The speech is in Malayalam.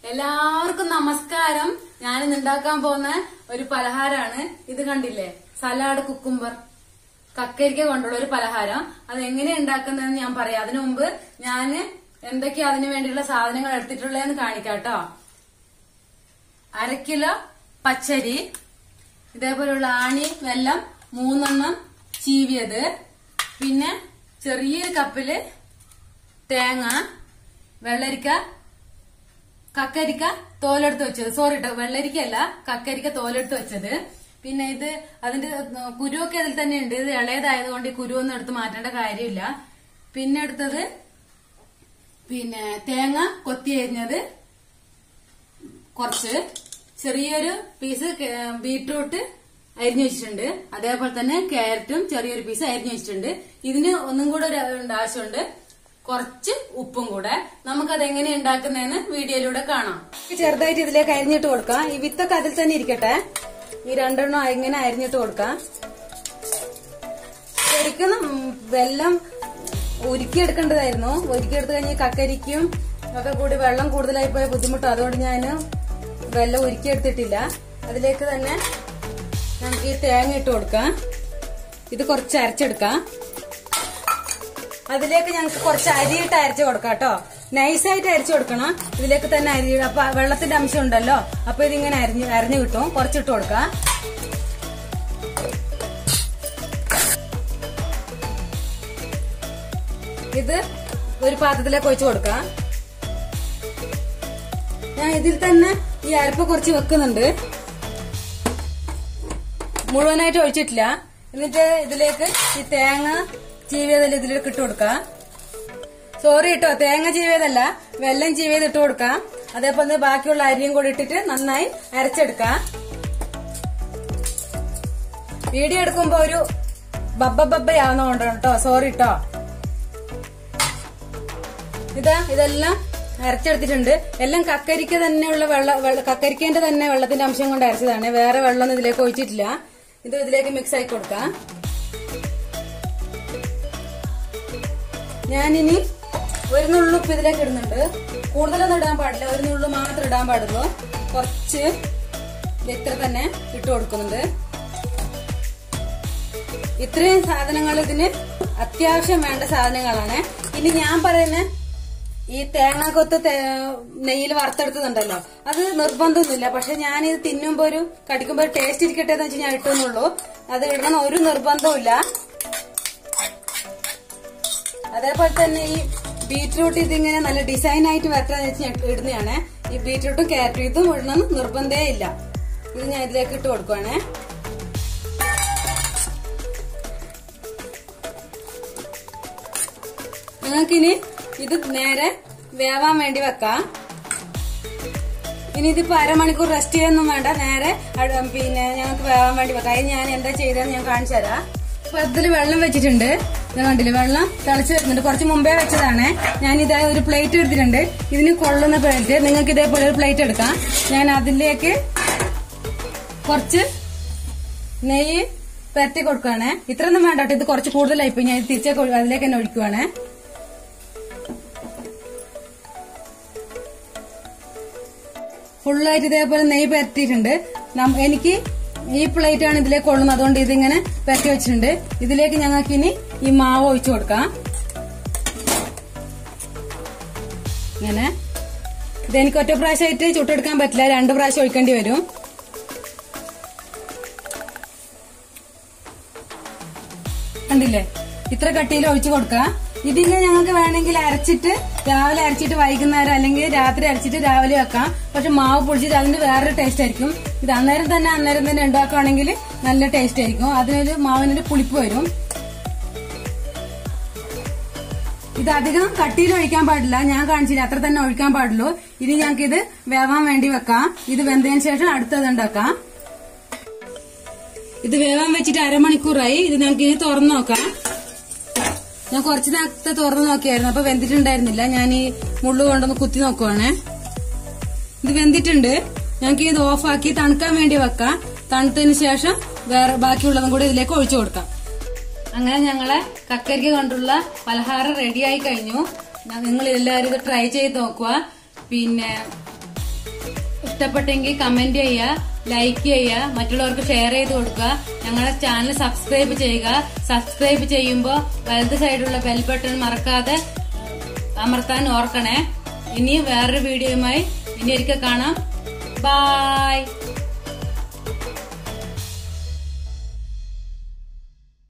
എല്ലാവർക്കും നമസ്കാരം ഞാനിന്ന് ഉണ്ടാക്കാൻ പോകുന്ന ഒരു പലഹാരമാണ് ഇത് കണ്ടില്ലേ സലാഡ് കുക്കുംബർ കക്കരിക്ക കൊണ്ടുള്ള ഒരു പലഹാരം അത് എങ്ങനെ ഉണ്ടാക്കുന്നതെന്ന് ഞാൻ പറയാം അതിനു മുമ്പ് ഞാൻ എന്തൊക്കെയാ അതിനു വേണ്ടിയുള്ള സാധനങ്ങൾ എടുത്തിട്ടുള്ളതെന്ന് കാണിക്കാം കേട്ടോ അര കിലോ പച്ചരി ഇതേപോലുള്ള ആണി വെല്ലം മൂന്നെണ്ണം ചീവിയത് പിന്നെ ചെറിയൊരു കപ്പില് തേങ്ങ വെള്ളരിക്ക കക്കരിക്ക തോലെടുത്ത് വെച്ചത് സോറി കേട്ടോ വെള്ളരിക്ക അല്ല കക്കരിക്ക തോലെടുത്ത് വെച്ചത് പിന്നെ ഇത് അതിന്റെ കുരുവൊക്കെ അതിൽ തന്നെ ഉണ്ട് ഇത് ഇളയതായതുകൊണ്ട് ഈ കുരുവൊന്നും എടുത്ത് മാറ്റേണ്ട കാര്യമില്ല പിന്നെ എടുത്തത് പിന്നെ തേങ്ങ കൊത്തി അരിഞ്ഞത് കുറച്ച് ചെറിയൊരു പീസ് കേ- ബീട്രൂട്ട് അരിഞ്ഞു വെച്ചിട്ടുണ്ട് അതേപോലെ തന്നെ ക്യാരറ്റും ചെറിയൊരു പീസ് അരിഞ്ഞു വെച്ചിട്ടുണ്ട് ഇതിന് ഒന്നും കൂടെ ഒരു ഉണ്ട് ആവശ്യമുണ്ട് കുറച്ച് ഉപ്പും കൂടെ നമുക്കത് എങ്ങനെ ഉണ്ടാക്കുന്നതെന്ന് വീഡിയോയിലൂടെ കാണാം ചെറുതായിട്ട് ഇതിലേക്ക് അരിഞ്ഞിട്ട് കൊടുക്കാം ഈ വിത്തൊക്കെ അതിൽ തന്നെ ഇരിക്കട്ടെ ഈ രണ്ടെണ്ണം ഇങ്ങനെ അരിഞ്ഞിട്ട് കൊടുക്കാം ശരിക്കും ഉം, വെള്ളം ഉരുക്കിയെടുക്കേണ്ടതായിരുന്നു ഉരുക്കിയെടുത്ത് കഴിഞ്ഞ് കക്കരിക്കും ഒക്കെ കൂടി വെള്ളം കൂടുതലായി പോയ ബുദ്ധിമുട്ടും അതുകൊണ്ട് ഞാൻ വെള്ളം ഉരുക്കിയെടുത്തിട്ടില്ല അതിലേക്ക് തന്നെ നമുക്ക് ഈ തേങ്ങ ഇട്ട് കൊടുക്കാം ഇത് കുറച്ച് അരച്ചെടുക്കാം അതിലേക്ക് ഞങ്ങൾക്ക് കുറച്ച് അരിയിട്ട് അരച്ചു കൊടുക്കാം കേട്ടോ നൈസായിട്ട് അരച്ചു കൊടുക്കണം ഇതിലേക്ക് തന്നെ അരി അപ്പൊ വെള്ളത്തിന്റെ അംശം ഉണ്ടല്ലോ അപ്പൊ ഇതിങ്ങനെ അരിഞ്ഞ് അരിഞ്ഞു കിട്ടും കുറച്ചിട്ട് കൊടുക്കാം ഇത് ഒരു പാത്രത്തിലേക്ക് ഒഴിച്ചു കൊടുക്കാം ഞാൻ ഇതിൽ തന്നെ ഈ അരപ്പ് കുറച്ച് വെക്കുന്നുണ്ട് മുഴുവനായിട്ട് ഒഴിച്ചിട്ടില്ല എന്നിട്ട് ഇതിലേക്ക് ഈ തേങ്ങ ചീവിയതെല്ലാം ഇതിലേക്ക് ഇട്ട് കൊടുക്കാം സോറി കേട്ടോ തേങ്ങ ചീവിയതല്ല വെള്ളം ചീവിയത് ഇട്ട് കൊടുക്കാം അതേപോലെ തന്നെ ബാക്കിയുള്ള അരിയും കൂടി ഇട്ടിട്ട് നന്നായി അരച്ചെടുക്കാം വീഡിയോ എടുക്കുമ്പോ ഒരു ബബ്ബ ബബ്ബയാവുന്നതുകൊണ്ട് കേട്ടോ സോറി കേട്ടോ ഇതാ ഇതെല്ലാം അരച്ചെടുത്തിട്ടുണ്ട് എല്ലാം കക്കരിക്ക തന്നെയുള്ള വെള്ള വെള്ള- കക്കരിക്കേന്റെ തന്നെ വെള്ളത്തിന്റെ അംശം കൊണ്ട് അരച്ചതാണ് വേറെ വെള്ളമൊന്നും ഇതിലേക്ക് ഒഴിച്ചിട്ടില്ല ഇത് ഇതിലേക്ക് മിക്സ് ആക്കി കൊടുക്കാം ഞാനിനി ഒരു നുള്ളുപ്പ് ഇതിലേക്ക് ഇടുന്നുണ്ട് കൂടുതലൊന്നും ഇടാൻ പാടില്ല ഒരു നുള്ളു മാത്രം ഇടാൻ പാടുള്ളൂ കുറച്ച് ഇത്ര തന്നെ ഇട്ട് കൊടുക്കുന്നുണ്ട് ഇത്രയും സാധനങ്ങൾ ഇതിന് അത്യാവശ്യം വേണ്ട സാധനങ്ങളാണ് ഇനി ഞാൻ പറയുന്ന ഈ തേങ്ങാക്കൊത്ത് നെയ്യിൽ വറുത്തെടുത്തതുണ്ടല്ലോ അത് നിർബന്ധമൊന്നുമില്ല പക്ഷെ ഞാൻ ഇത് തിന്നുമ്പോ ഒരു കടിക്കുമ്പോ ഒരു ടേസ്റ്റ് ഇരിക്കട്ടെ എന്ന് വെച്ച് ഞാൻ ഇട്ടുന്നുള്ളൂ അത് ഇടണം ഒരു നിർബന്ധവുമില്ല അതേപോലെ തന്നെ ഈ ബീറ്റ്റൂട്ട് ഇതിങ്ങനെ നല്ല ഡിസൈൻ ആയിട്ട് വരട്ടാന്ന് വെച്ച് ഞാൻ ഇടുന്നതാണ് ഈ ബീറ്റ്റൂട്ടും ക്യാരറ്റും ഇതും ഇടണം നിർബന്ധമേ ഇല്ല ഇത് ഞാൻ ഇതിലേക്ക് ഇട്ട് കൊടുക്കുവാണേ ഞങ്ങൾക്കിനി ഇത് നേരെ വേവാൻ വേണ്ടി വെക്കാം ഇനി ഇതിപ്പോ അരമണിക്കൂർ റെസ്റ്റ് ചെയ്യൊന്നും വേണ്ട നേരെ അട- പിന്നെ ഞങ്ങൾക്ക് വേവാൻ വേണ്ടി വെക്കാം അത് ഞാൻ എന്താ ചെയ്തതെന്ന് ഞാൻ കാണിച്ചു തരാം അപ്പൊ ഇതില് വെള്ളം വെച്ചിട്ടുണ്ട് ഞാൻ കണ്ടില്ലേ വെള്ളം തിളച്ച് വരുന്നുണ്ട് കുറച്ച് മുമ്പേ വെച്ചതാണ് ഞാൻ ഇതേ ഒരു പ്ലേറ്റ് എടുത്തിട്ടുണ്ട് ഇതിന് കൊള്ളുന്ന പ്ലേറ്റ് നിങ്ങൾക്ക് ഇതേപോലെ ഒരു പ്ലേറ്റ് എടുക്കാം ഞാൻ അതിലേക്ക് കുറച്ച് നെയ്യ് പരത്തി കൊടുക്കുകയാണ് ഇത്രയൊന്നും വേണ്ട കേട്ടോ ഇത് കുറച്ച് കൂടുതലായി പോയി ഞാൻ ഇത് തിരിച്ചേ അതിലേക്ക് തന്നെ ഒഴിക്കുവാണ് ഫുള്ളായിട്ട് ഇതേപോലെ നെയ്യ് പരത്തിയിട്ടുണ്ട് നം- എനിക്ക് ഈ പ്ലേറ്റ് ആണ് ഇതിലേക്ക് കൊള്ളുന്നത് അതുകൊണ്ട് ഇതിങ്ങനെ പരത്തി വെച്ചിട്ടുണ്ട് ഇതിലേക്ക് ഞങ്ങൾക്ക് ഇനി ഈ മാവ് ഒഴിച്ചു കൊടുക്കാം ഇങ്ങനെ ഇതെനിക്ക് ഒറ്റ പ്രാവശ്യമായിട്ട് ചുട്ടെടുക്കാൻ പറ്റില്ല രണ്ട് പ്രാവശ്യം ഒഴിക്കേണ്ടി വരും കണ്ടില്ലേ ഇത്ര കട്ടിയിൽ ഒഴിച്ചു കൊടുക്കുക ഇതിന് ഞങ്ങൾക്ക് വേണമെങ്കിൽ അരച്ചിട്ട് രാവിലെ അരച്ചിട്ട് വൈകുന്നേരം അല്ലെങ്കിൽ രാത്രി അരച്ചിട്ട് രാവിലെ വെക്കാം പക്ഷെ മാവ് പൊടിച്ചിട്ട് അതിന്റെ വേറൊരു ടേസ്റ്റ് ആയിരിക്കും ഇത് അന്നേരം തന്നെ അന്നേരം തന്നെ ഉണ്ടാക്കുകയാണെങ്കിൽ നല്ല ടേസ്റ്റ് ആയിരിക്കും അതിനൊരു മാവിനൊരു പുളിപ്പ് വരും ഇത് അധികം കട്ടിയിൽ ഒഴിക്കാൻ പാടില്ല ഞാൻ കാണിച്ചില്ല അത്ര തന്നെ ഒഴിക്കാൻ പാടുള്ളൂ ഇനി ഞങ്ങൾക്ക് ഇത് വേവാൻ വേണ്ടി വെക്കാം ഇത് വെന്തതിന് ശേഷം അടുത്തത് ഉണ്ടാക്കാം ഇത് വേവാൻ വെച്ചിട്ട് അരമണിക്കൂറായി ഇത് ഞങ്ങൾക്ക് ഇനി തുറന്നു നോക്കാം ഞാൻ കുറച്ച് നേരത്തെ തുറന്നു നോക്കിയായിരുന്നു അപ്പൊ വെന്തിട്ടുണ്ടായിരുന്നില്ല ഞാൻ ഈ മുള്ളു കൊണ്ടൊന്ന് കുത്തി നോക്കുവാണേ ഇത് വെന്തിട്ടുണ്ട് ഞങ്ങൾക്ക് ഇത് ഓഫാക്കി തണുക്കാൻ വേണ്ടി വെക്കാം തണുത്തതിന് ശേഷം വേറെ ബാക്കിയുള്ളതും കൂടി ഇതിലേക്ക് ഒഴിച്ചു കൊടുക്കാം അങ്ങനെ ഞങ്ങളെ കക്കരിക്ക കൊണ്ടുള്ള പലഹാരം റെഡിയായി കഴിഞ്ഞു നിങ്ങൾ എല്ലാവരും ഇത് ട്രൈ ചെയ്ത് നോക്കുക പിന്നെ ഇഷ്ടപ്പെട്ടെങ്കിൽ കമന്റ് ചെയ്യുക ലൈക്ക് ചെയ്യുക മറ്റുള്ളവർക്ക് ഷെയർ ചെയ്ത് കൊടുക്കുക ഞങ്ങളുടെ ചാനൽ സബ്സ്ക്രൈബ് ചെയ്യുക സബ്സ്ക്രൈബ് ചെയ്യുമ്പോൾ വലത് സൈഡിലുള്ള ബെൽ ബട്ടൺ മറക്കാതെ അമർത്താൻ ഓർക്കണേ ഇനി വേറൊരു വീഡിയോയുമായി ഇനി ഒരിക്കൽ കാണാം ബായ്